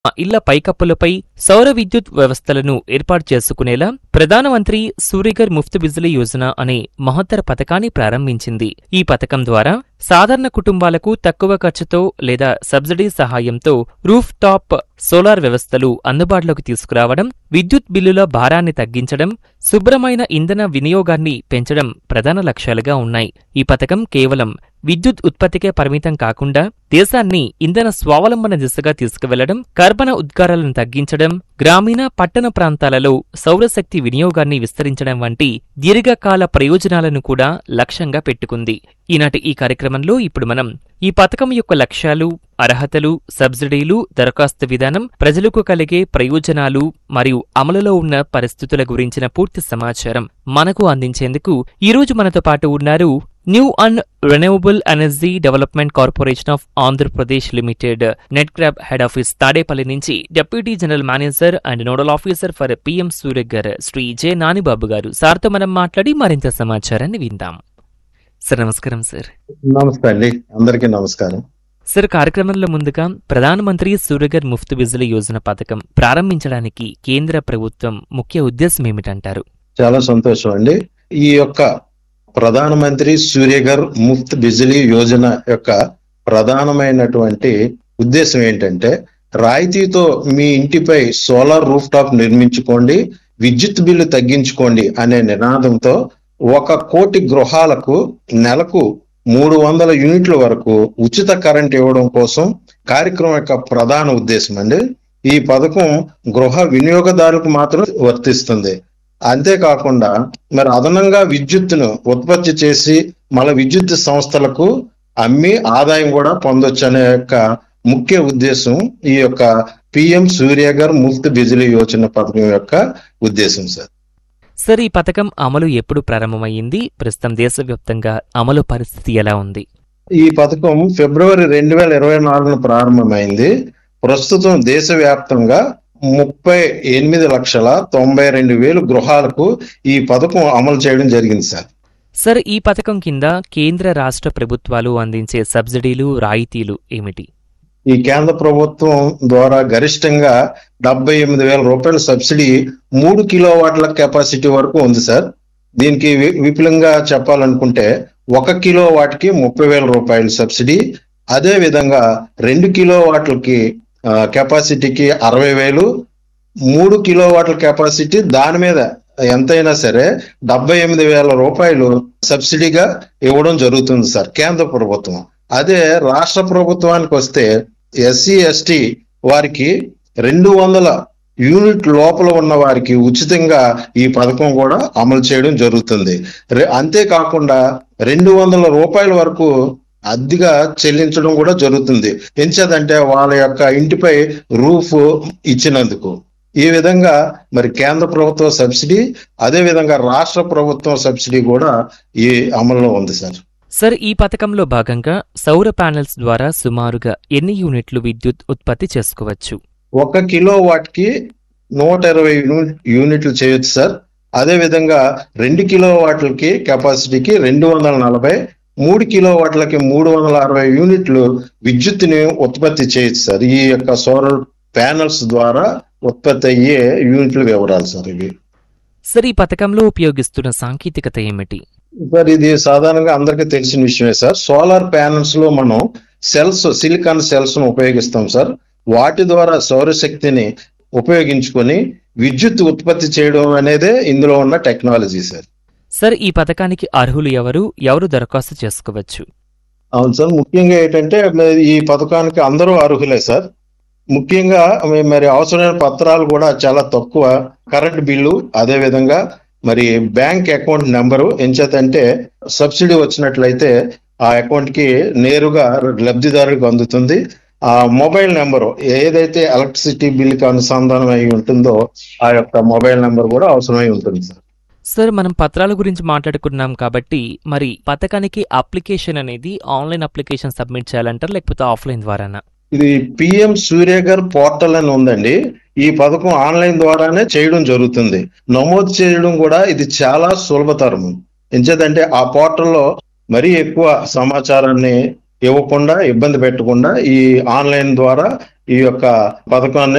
ఆ ఇళ్ల పైకప్పులపై సౌర విద్యుత్ వ్యవస్థలను ఏర్పాటు చేసుకునేలా ప్రధానమంత్రి సూర్యఘర్ ముఫ్త్ బిజ్లీ యోజన అనే మహత్తర పథకాన్ని ప్రారంభించింది ఈ పథకం ద్వారా సాధారణ కుటుంబాలకు తక్కువ ఖర్చుతో లేదా సబ్సిడీ సహాయంతో రూఫ్ టాప్ సోలార్ వ్యవస్థలు అందుబాటులోకి తీసుకురావడం విద్యుత్ బిల్లుల భారాన్ని తగ్గించడం శుభ్రమైన ఇంధన వినియోగాన్ని పెంచడం ప్రధాన లక్ష్యాలుగా ఉన్నాయి ఈ పథకం కేవలం విద్యుత్ ఉత్పత్తికే పరిమితం కాకుండా దేశాన్ని ఇంధన స్వావలంబన దిశగా తీసుకువెళ్లడం కర్బన ఉద్గారాలను తగ్గించడం గ్రామీణ పట్టణ ప్రాంతాలలో సౌరశక్తి వినియోగాన్ని విస్తరించడం వంటి దీర్ఘకాల ప్రయోజనాలను కూడా లక్ష్యంగా పెట్టుకుంది ఈనాటి ఈ కార్యక్రమంలో ఇప్పుడు మనం ఈ పథకం యొక్క లక్ష్యాలు అర్హతలు సబ్సిడీలు దరఖాస్తు విధానం ప్రజలకు కలిగే ప్రయోజనాలు మరియు అమలులో ఉన్న పరిస్థితుల గురించిన పూర్తి సమాచారం మనకు అందించేందుకు ఈ రోజు మనతో పాటు ఉన్నారు new and renewable energy development corporation of Andhra Pradesh limited నెట్ క్రాబ్ హెడ్ ఆఫీస్ తాడేపల్లి నుంచి deputy general manager and nodal officer for PM Surya Ghar Shri J Nanibabu గారు సార్తో మనం మాట్లాడి మరింత సమాచారాన్ని విందాం సార్ నమస్కారం సార్ నమస్తే అండి అందరికీ నమస్కారం సార్ కార్యక్రమంలో ముందుగా ప్రధానమంత్రి సూర్యగర్ ముఫ్త్ బిజ్లీ యోజన పథకం ప్రారంభించడానికి కేంద్ర ప్రభుత్వం ముఖ్య ఉద్దేశం ఏమిటంటారు చాలా సంతోషం అండి ఈ యొక్క ప్రధానమంత్రి సూర్యగర్ ముఫ్త్ బిజిలీ యోజన యొక్క ప్రధానమైనటువంటి ఉద్దేశం ఏంటంటే రాయితీతో మీ ఇంటిపై సోలార్ రూఫ్ టాప్ నిర్మించుకోండి విద్యుత్ బిల్లు తగ్గించుకోండి అనే నినాదంతో ఒక కోటి గృహాలకు నెలకు మూడు వందల యూనిట్ల వరకు ఉచిత కరెంట్ ఇవ్వడం కోసం కార్యక్రమం యొక్క ప్రధాన ఉద్దేశం అండి ఈ పథకం గృహ వినియోగదారులకు మాత్రం వర్తిస్తుంది అంతేకాకుండా మరి అదనంగా విద్యుత్తును ఉత్పత్తి చేసి మళ్ళీ విద్యుత్ సంస్థలకు అమ్మి ఆదాయం కూడా పొందొచ్చు అనే యొక్క ముఖ్య ఉద్దేశం ఈ యొక్క పిఎం సూర్యగర్ ముఫ్త్ బిజిలీ యోజన పథకం యొక్క ఉద్దేశం సార్ సార్ ఈ పథకం అమలు ఎప్పుడు ప్రారంభమైంది ప్రస్తుతం దేశవ్యాప్తంగా అమలు పరిస్థితి ఎలా ఉంది ఈ పథకం ఫిబ్రవరి రెండు వేల ఇరవై నాలుగున ప్రారంభమైంది ప్రస్తుతం దేశవ్యాప్తంగా ముప్పై ఎనిమిది లక్షల తొంభై రెండు వేలు గృహాలకు ఈ పథకం అమలు చేయడం జరిగింది సార్ సార్ ఈ పథకం కింద కేంద్ర రాష్ట్ర ప్రభుత్వాలు అందించే సబ్సిడీలు రాయితీలు ఏమిటి ఈ కేంద్ర ప్రభుత్వం ద్వారా గరిష్టంగా డెబ్బై ఎనిమిది వేల రూపాయల సబ్సిడీ మూడు కిలో వాట్ల కెపాసిటీ వరకు ఉంది సార్ దీనికి వి- విపులంగా చెప్పాలనుకుంటే ఒక కిలో వాట్కి ముప్పై వేల రూపాయల సబ్సిడీ అదే విధంగా రెండు కిలో వాట్లకి ఆ, కెపాసిటీకి అరవై వేలు మూడు కిలో వాట్ల కెపాసిటీ దాని మీద ఎంతైనా సరే డెబ్బై ఎనిమిది వేల రూపాయలు సబ్సిడీగా ఇవ్వడం జరుగుతుంది సార్ కేంద్ర ప్రభుత్వం అదే రాష్ట్ర ప్రభుత్వానికి వస్తే ఎస్సీ ఎస్టీ వారికి రెండు వందల యూనిట్ లోపల ఉన్న వారికి ఉచితంగా ఈ పథకం కూడా అమలు చేయడం జరుగుతుంది రె- అంతేకాకుండా రెండు వందల రూపాయల వరకు అద్దెగా చెల్లించడం కూడా జరుగుతుంది ఎంచేదంటే వాళ్ళ యొక్క ఇంటిపై రూఫ్ ఇచ్చినందుకు ఈ విధంగా మరి కేంద్ర ప్రభుత్వ సబ్సిడీ అదే విధంగా రాష్ట్ర ప్రభుత్వం సబ్సిడీ కూడా ఈ అమల్లో ఉంది సార్ సార్ ఈ పథకంలో భాగంగా సౌర ప్యానెల్స్ ద్వారా సుమారుగా ఎన్ని యూనిట్లు విద్యుత్ ఉత్పత్తి చేసుకోవచ్చు ఒక కిలో వాట్కి నూట ఇరవై యూనిట్ యూనిట్లు చేయొచ్చు సార్ అదే విధంగా రెండు కిలో వాట్లకి కెపాసిటీకి రెండు వందల నలభై మూడు కిలో వాట్లకి మూడు వందల అరవై యూనిట్లు విద్యుత్తుని ఉత్పత్తి చేయొచ్చు సార్ ఈ యొక్క సోలార్ ప్యానల్స్ ద్వారా ఉత్పత్తి అయ్యే యూనిట్ల వివరాలు సార్ ఇవి సార్ ఈ పథకంలో ఉపయోగిస్తున్న సాంకేతికత ఏమిటి సార్ ఇది సాధారణంగా అందరికీ తెలిసిన విషయమే సార్ సోలార్ ప్యానల్స్ లో మనం సెల్స్ సిలికాన్ సెల్స్ ను ఉపయోగిస్తాం సార్ వాటి ద్వారా సౌరశక్తిని ఉపయోగించుకొని విద్యుత్ ఉత్పత్తి చేయడం అనేదే ఇందులో ఉన్న టెక్నాలజీ సార్ సార్ ఈ పథకానికి అర్హులు ఎవరు ఎవరు దరఖాస్తు చేసుకోవచ్చు అవును సార్ ముఖ్యంగా ఏంటంటే మరి ఈ పథకానికి అందరూ అర్హులే సార్ ముఖ్యంగా మ- మరి అవసరమైన పత్రాలు కూడా చాలా తక్కువ కరెంట్ బిల్లు అదే విధంగా మరి బ్యాంక్ అకౌంట్ నెంబరు ఎంచేతంటే సబ్సిడీ వచ్చినట్లయితే ఆ అకౌంట్ కి నేరుగా లబ్ధిదారుడికి అందుతుంది ఆ మొబైల్ నెంబరు ఏదైతే ఎలక్ట్రిసిటీ బిల్ కి అనుసంధానం అయి ఉంటుందో ఆ యొక్క మొబైల్ నెంబర్ కూడా అవసరమై ఉంటుంది సార్ సార్ మనం పత్రాల గురించి మాట్లాడుకున్నాం కాబట్టి మరి పథకానికి అప్లికేషన్ అనేది ఆన్లైన్ అప్లికేషన్ సబ్మిట్ చేయాలంటారా లేకపోతే ఆఫ్లైన్ ద్వారానా ఇది పిఎం సూర్యగర్ పోర్టల్ అని ఉందండి ఈ పథకం ఆన్లైన్ ద్వారానే చేయడం జరుగుతుంది నమోదు చేయడం కూడా ఇది చాలా సులభతరం ఎంచేదంటే ఆ పోర్టల్లో మరీ ఎక్కువ సమాచారాన్ని ఇవ్వకుండా ఇబ్బంది పెట్టకుండా ఈ ఆన్లైన్ ద్వారా ఈ యొక్క పథకాన్ని